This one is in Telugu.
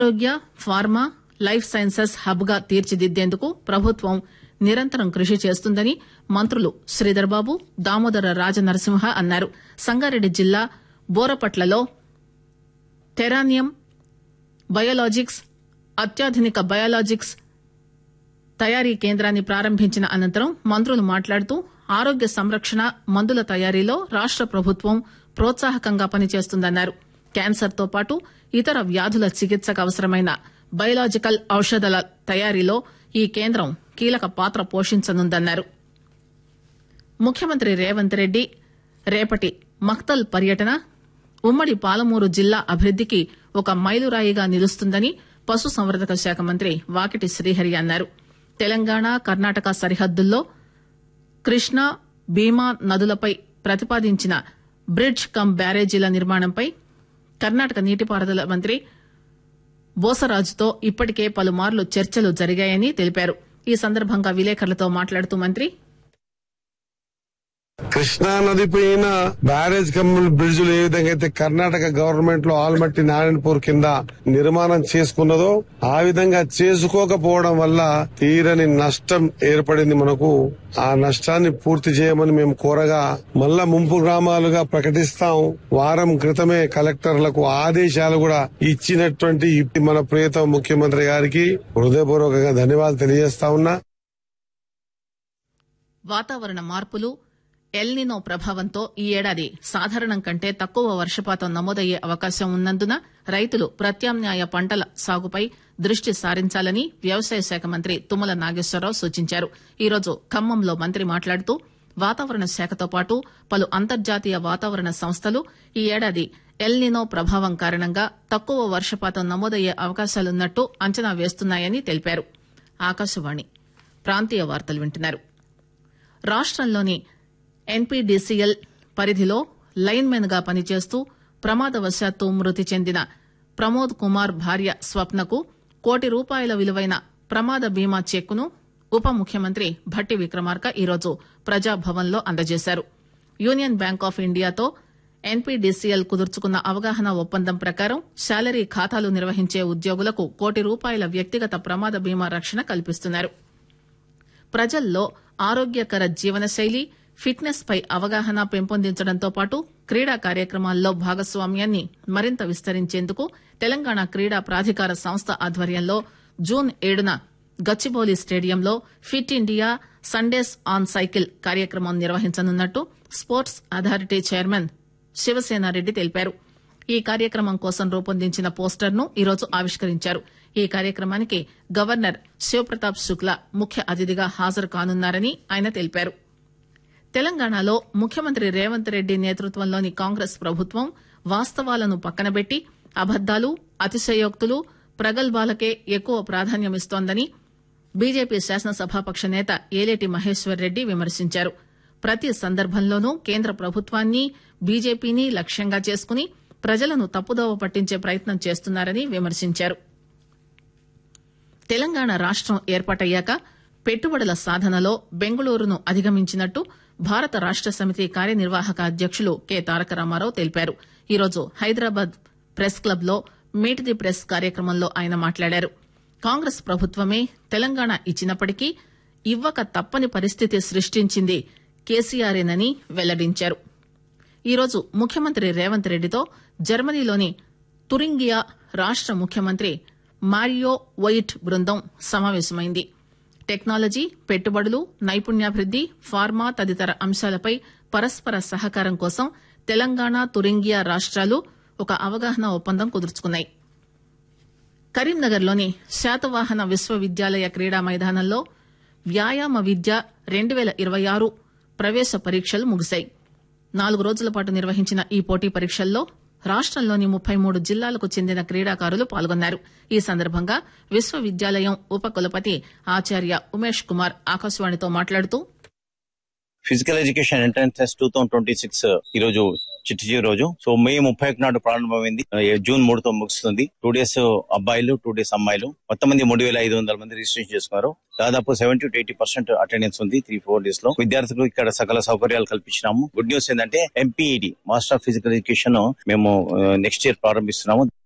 ఆరోగ్య ఫార్మా లైఫ్ సైన్సెస్ హబ్ గా తీర్చిదిద్దేందుకు ప్రభుత్వం నిరంతరం కృషి చేస్తుందని మంత్రులు శ్రీధర్ బాబు దామోదర రాజనరసింహ అన్నారు సంగారెడ్డి జిల్లా బోరపట్లలో టెరానియం బయోలాజిక్స్ అత్యాధునిక బయోలాజిక్స్ తయారీ కేంద్రాన్ని ప్రారంభించిన అనంతరం మంత్రులు మాట్లాడుతూ ఆరోగ్య సంరక్షణ మందుల తయారీలో రాష్ట ప్రభుత్వం ప్రోత్సాహకంగా పనిచేస్తుందన్నారు క్యాన్సర్ తో పాటు ఇతర వ్యాధుల చికిత్సకు అవసరమైన బయలాజికల్ ఔషధాల తయారీలో ఈ కేంద్రం కీలక పాత్ర పోషించనుందన్నారు ముఖ్యమంత్రి రేవంత్ రెడ్డి రేపటి మక్తల్ పర్యటన ఉమ్మడి పాలమూరు జిల్లా అభివృద్దికి ఒక మైలురాయిగా నిలుస్తుందని పశుసంవర్ధక శాఖ మంత్రి వాకిటి శ్రీహరి అన్నారు తెలంగాణ కర్ణాటక సరిహద్దుల్లో కృష్ణా భీమా నదులపై ప్రతిపాదించిన బ్రిడ్జ్ కమ్ బ్యారేజీల నిర్మాణంపై కర్ణాటక నీటిపారుదల మంత్రి బోసరాజుతో ఇప్పటికే పలుమార్లు చర్చలు జరిగాయని తెలిపారు ఈ సందర్భంగా విలేకరులతో మాట్లాడుతూ మంత్రి కృష్ణా నది పైన బ్యారేజ్ కమ్యూల్ బ్రిడ్జ్లు ఏ విధంగా అయితే కర్ణాటక గవర్నమెంట్ లో ఆల్మట్టి నారాయణపూర్ కింద నిర్మాణం చేసుకున్నదో ఆ విధంగా చేసుకోకపోవడం వల్ల తీరని నష్టం ఏర్పడింది మనకు ఆ నష్టాన్ని పూర్తి చేయమని మేము కోరగా మళ్ళా ముంపు గ్రామాలుగా ప్రకటిస్తాం వారం క్రితమే కలెక్టర్లకు ఆదేశాలు కూడా ఇచ్చినటువంటి మన ప్రియతమ ముఖ్యమంత్రి గారికి హృదయపూర్వకంగా ధన్యవాదాలు తెలియజేస్తా ఉన్నా వాతావరణ మార్పులు ఎల్నినో ప్రభావంతో ఈ ఏడాది సాధారణం కంటే తక్కువ వర్షపాతం నమోదయ్యే అవకాశం ఉన్నందున రైతులు ప్రత్యామ్నాయ పంటల సాగుపై దృష్టి సారించాలని వ్యవసాయ శాఖ మంత్రి తుమ్మల నాగేశ్వరరావు సూచించారు ఈరోజు ఖమ్మంలో మంత్రి మాట్లాడుతూ వాతావరణ శాఖతో పాటు పలు అంతర్జాతీయ వాతావరణ సంస్థలు ఈ ఏడాది ఎల్నినో ప్రభావం కారణంగా తక్కువ వర్షపాతం నమోదయ్యే అవకాశాలున్నట్టు అంచనా వేస్తున్నాయని తెలిపారు ఆకాశవాణి ప్రాంతీయ వార్తలు వింటున్నారు రాష్టంలోని ఎన్పీడీసీఎల్ పరిధిలో లైన్మెన్ గా పనిచేస్తూ ప్రమాదవశాత్తు మృతి చెందిన ప్రమోద్ కుమార్ భార్య స్వప్నకు కోటి రూపాయల విలువైన ప్రమాద బీమా చెక్కును ఉప ముఖ్యమంత్రి భట్టి విక్రమార్క ఈరోజు ప్రజాభవన్లో అందజేశారు యూనియన్ బ్యాంక్ ఆఫ్ ఇండియాతో ఎన్పీడీసీఎల్ కుదుర్చుకున్న అవగాహన ఒప్పందం ప్రకారం శాలరీ ఖాతాలు నిర్వహించే ఉద్యోగులకు కోటి రూపాయల వ్యక్తిగత ప్రమాద బీమా రక్షణ కల్పిస్తున్నారు ప్రజల్లో ఆరోగ్యకర జీవనశైలి ఫిట్నెస్ పై అవగాహన పెంపొందించడంతో పాటు క్రీడా కార్యక్రమాల్లో భాగస్వామ్యాన్ని మరింత విస్తరించేందుకు తెలంగాణ క్రీడా ప్రాధికార సంస్థ ఆధ్వర్యంలో జూన్ ఏడున గచ్చిబౌలి స్టేడియంలో fit India Sundays on cycle కార్యక్రమం నిర్వహించనున్నట్టు స్పోర్ట్స్ అథారిటీ చైర్మన్ శివసేనారెడ్డి తెలిపారు ఈ కార్యక్రమం కోసం రూపొందించిన పోస్టర్ ను ఈరోజు ఆవిష్కరించారు ఈ కార్యక్రమానికి గవర్నర్ శివప్రతాప్ శుక్లా ముఖ్య అతిథిగా హాజరు కానున్నారని ఆయన తెలిపారు తెలంగాణలో ముఖ్యమంత్రి రేవంత్ రెడ్డి నేతృత్వంలోని కాంగ్రెస్ ప్రభుత్వం వాస్తవాలను పక్కనబెట్టి అబద్దాలు అతిశయోక్తులు ప్రగల్భాలకే ఎక్కువ ప్రాధాన్యమిస్తోందని బీజేపీ శాసనసభాపక్ష నేత ఏలేటి మహేశ్వర్ రెడ్డి విమర్శించారు ప్రతి సందర్భంలోనూ కేంద్ర ప్రభుత్వాన్ని బీజేపీని లక్ష్యంగా చేసుకుని ప్రజలను తప్పుదోవ పట్టించే ప్రయత్నం చేస్తున్నారని విమర్శించారు తెలంగాణ రాష్టం ఏర్పాటయ్యాక పెట్టుబడుల సాధనలో బెంగళూరును అధిగమించినట్టు భారత రాష్ట సమితి కార్యనిర్వాహక అధ్యకులు కె తారక రామారావు తెలిపారు ఈరోజు హైదరాబాద్ ప్రెస్ క్లబ్ లో మీట్ ది ప్రెస్ కార్యక్రమంలో ఆయన మాట్లాడారు కాంగ్రెస్ ప్రభుత్వమే తెలంగాణ ఇచ్చినప్పటికీ ఇవ్వక తప్పని పరిస్థితి సృష్టించింది కేసీఆర్ఏనని వెల్లడించారు ఈరోజు ముఖ్యమంత్రి రేవంత్ రెడ్డితో జర్మనీలోని తురింగియా రాష్ట ముఖ్యమంత్రి మారియో వైట్ బృందం సమావేశమైంది టెక్నాలజీ పెట్టుబడులు నైపుణ్యాభివృద్ది ఫార్మా తదితర అంశాలపై పరస్పర సహకారం కోసం తెలంగాణ తురింగియా రాష్ట్రాలు ఒక అవగాహన ఒప్పందం కుదుర్చుకున్నాయి కరీంనగర్లోని శాతవాహన విశ్వవిద్యాలయ క్రీడా మైదానంలో వ్యాయామ విద్య రెండు పేల ఇరవై ఆరు ప్రవేశ పరీక్షలు ముగిశాయి నాలుగు రోజుల పాటు నిర్వహించిన ఈ పోటీ పరీక్షల్లో రాష్టంలోని ముప్పై మూడు జిల్లాలకు చెందిన క్రీడాకారులు పాల్గొన్నారు ఈ సందర్భంగా విశ్వవిద్యాలయం ఉపకులపతి ఆచార్య ఉమేష్ కుమార్ ఆకాశవాణితో మాట్లాడుతూ physical education entrance test two thousand twenty six ఈ రోజు చిట్టి చివరి రోజు సో మే ముప్పై ఒకటి నాడు ప్రారంభమైంది ఏ జూన్ మూడుతో ముగుస్తుంది టూ డేస్ అబ్బాయిలు టూ డేస్ అమ్మాయిలు మొత్తం మంది మూడు వేల ఐదు వందల మంది రిజిస్ట్రేషన్ చేసుకున్నారు దాదాపు seventy to eighty percent attendance ఉంది త్రీ ఫోర్ డేస్ లో విద్యార్థులకు ఇక్కడ సకల సౌకర్యాలు కల్పించినాము గుడ్ న్యూస్ ఏంటంటే MPEd master of physical education మేము నెక్స్ట్ ఇయర్ ప్రారంభిస్తున్నాము